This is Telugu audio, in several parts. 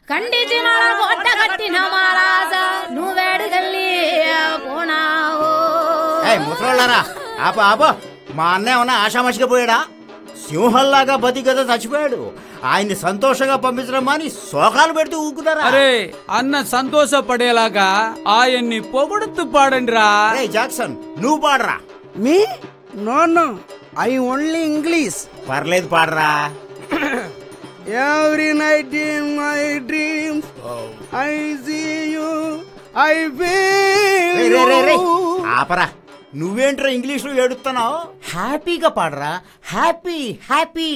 ఖండించి మాల కొట్ట కట్టిన మాలాస నువ్వేడుకెళ్ళి పోనావు ఏయ్ ముసలోళ్ళారా ఆప ఆప మా అన్న ఏమన్నా ఆషామాషిగా పోయాడా సింహంలాగా బతి కదా చచ్చిపోయాడు ఆయన్ని సంతోషంగా పంపించడం అని శోకాలు పెడుతూ ఊకుతారా అరే అన్న సంతోషపడేలాగా ఆయన్ని పొగడుతూ పాడండి రా అరే జాక్సన్ నువ్వు పాడరా me no no I only English పర్లేదు పాడరా every night in my dreams I see you I రే, రే, రే, రే. ఫీల్ ఆపరా నువ్వేంట్రా ఇంగ్లీష్ లో ఏడుస్తున్నావు హ్యాపీగా పాడరా హ్యాపీ హ్యాపీ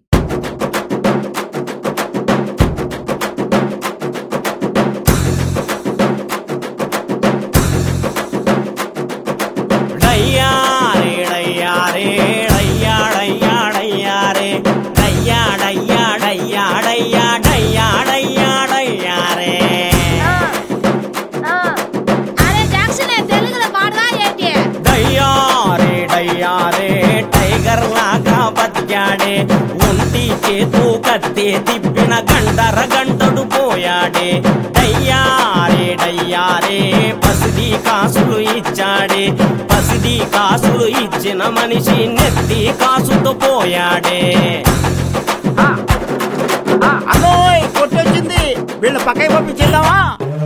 డయ్యారే డయ్యారే డయ్యా డయ్యా డయ్యారే డయ్యా డయ్యా డయ్యా డయ్యా డయ్యా డయ్యా డయ్యారే అరే జాక్సన్ తెలుగులో పాడరా ఏంటి డయ్యారే డయ్యారే టైగర్ లాగా బతికాడే ఒంటి చేతు కత్తే తిప్పిన గంటర గంటడు పోయాడే డయ్యారే డయ్యారే పసిడి కాసులు ఇచ్చాడే పసిడి కాసులు ఇచ్చిన మనిషి నెత్తి కాసుతో పోయాడే అన్నోయ్ కొట్టొచ్చింది వీళ్ళ పక్కకి పంపించేద్దామా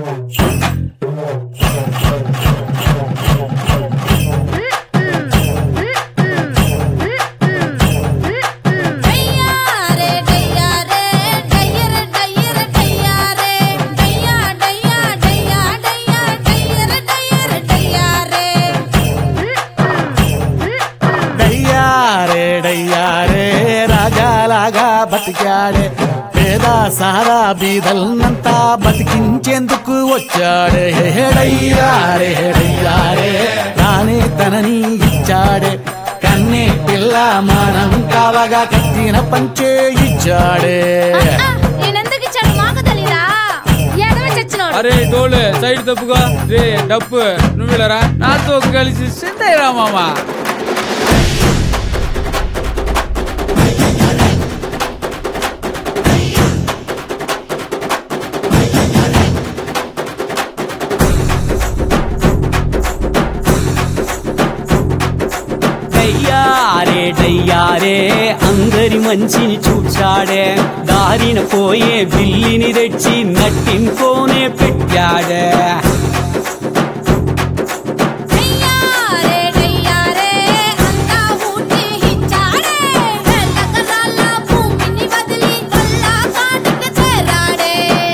డయ్యారే డయ్యారే డయ్యర డయ్యర డయ్యారే డయ్యా డయ్యా డయ్యా డయ్యా డయ్యర డయ్యర డయ్యారే డయ్యారే డయ్యారే రాజాలాగా బతికాడే పేద సారా బీదల్నంతా బతికించేందుకు వచ్చాడే హే డయ్యారే డయ్యారే రానే తనని ఇచ్చాడే కన్నే పిల్ల మానం కావగా కట్టిన పంచే ఇచ్చాడే నేనెందుకు ఇచ్చాడు మాకు తెలీదా ఎదవ చచ్చినోడు అరే డోలే సైడ్ తప్పుగా రే డప్పు నువ్వు వెళ్ళరా నాతో కలిసి సిందయ్య రా మామ డయ్యారే డయ్యారే అందరి మంచిని చూచాడే దారిన పోయే బిల్లిని తెచ్చి నట్టింకోనే పెట్టాడే డయ్యారే డయ్యారే అంతా ఊటి ఇచ్చాడే వెళ్ళకరాల భూమిని వదిలి కొల్లా కాటుకు చేరాడే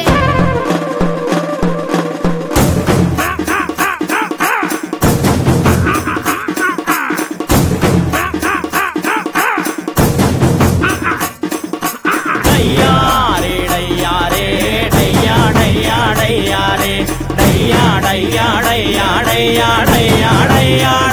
డయ్యారే డయ్యారే డయ్యా డయ్యా డయ్యారే డయ్యా డయ్యా డయ్యా డయ్యా డయ్యా డయ్యా